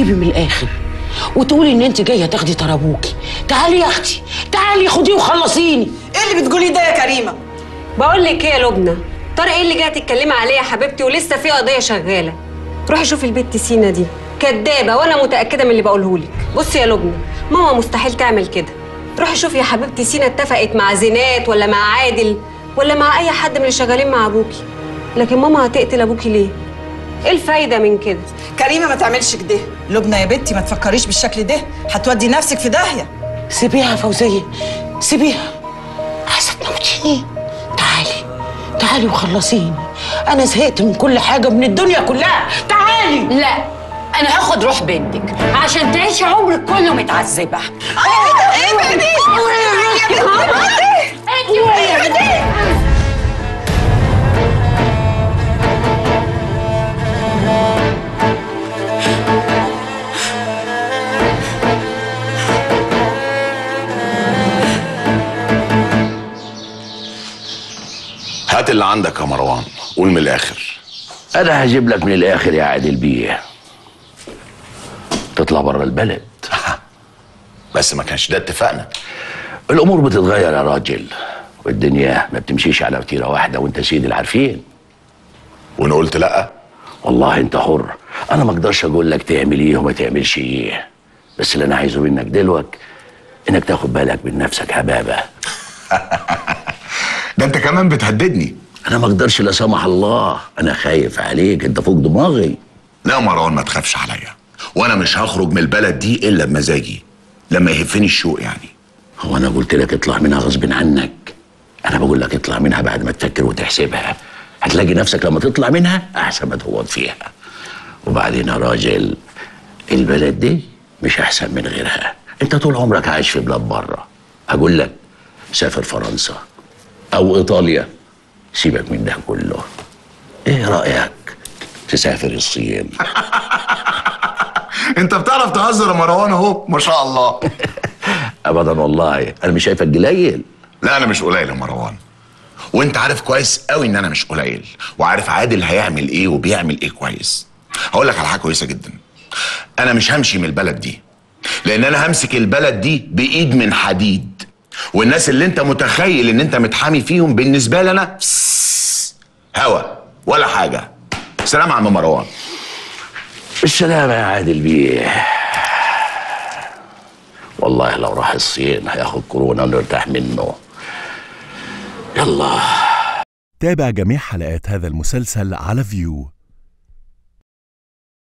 تجيبي من الاخر وتقولي ان انت جايه تاخدي طار ابوكي تعالي يا اختي تعالي خديه وخلصيني ايه اللي بتقولي ده يا كريمه بقول لك ايه يا لبنى طارق ايه اللي جايه تتكلمي عليه يا حبيبتي ولسه في قضيه شغاله روحي شوفي البت سينا دي كدابه وانا متاكده من اللي بقوله لك بصي يا لبنى ماما مستحيل تعمل كده روحي شوفي يا حبيبتي سينا اتفقت مع زينات ولا مع عادل ولا مع اي حد من اللي شغالين مع ابوكي لكن ماما هتقتل ابوكي ليه ايه الفايده من كده كريمه ما تعملش كده لبنى يا بنتي ما تفكريش بالشكل ده هتودي نفسك في داهيه سيبيها يا فوزيه سيبيها عايزه تموتيني تعالي تعالي وخلصيني انا زهقت من كل حاجه من الدنيا كلها تعالي لا انا هاخد روح بنتك عشان تعيشي عمرك كله متعذبه ايه بقى دي انت وهي هات اللي عندك يا مروان قول من الاخر انا هجيب لك من الاخر يا عادل بيه تطلع بره البلد بس ما كانش ده اتفقنا الامور بتتغير يا راجل والدنيا ما بتمشيش على وتيره واحده وانت سيد العارفين وانا قلت لا والله انت حر انا ما اقدرش اقول لك تعمل ايه وما تعملش ايه بس اللي انا عايزه منك دلوقتي انك تاخد بالك من نفسك حبابه ده انت كمان بتهددني انا ما اقدرش لا سمح الله انا خايف عليك انت فوق دماغي لا يا مروان ما تخافش عليا وانا مش هخرج من البلد دي الا بمزاجي لما يهفني الشوق يعني هو انا قلت لك اطلع منها غصب عنك انا بقول لك اطلع منها بعد ما تفكر وتحسبها هتلاقي نفسك لما تطلع منها احسن ما تقعد فيها وبعدين يا راجل البلد دي مش احسن من غيرها انت طول عمرك عايش في بلاد بره هقول لك سافر فرنسا او ايطاليا سيبك من ده كله ايه رايك تسافر الصين انت بتعرف تهزر يا مروان اهو ما شاء الله ابدا والله انا مش شايفك قليل لا انا مش قليل يا مروان وانت عارف كويس قوي ان انا مش قليل وعارف عادل هيعمل ايه وبيعمل ايه كويس هقول لك على حاجه كويسه جدا انا مش همشي من البلد دي لان انا همسك البلد دي بايد من حديد والناس اللي انت متخيل ان انت متحامي فيهم بالنسبه لي انا فس- هوا ولا حاجه سلام يا عم مروان بالسلامة يا عادل بيه والله لو راح الصين هياخد كورونا ونرتاح منه يلا تابع جميع حلقات هذا المسلسل على فيو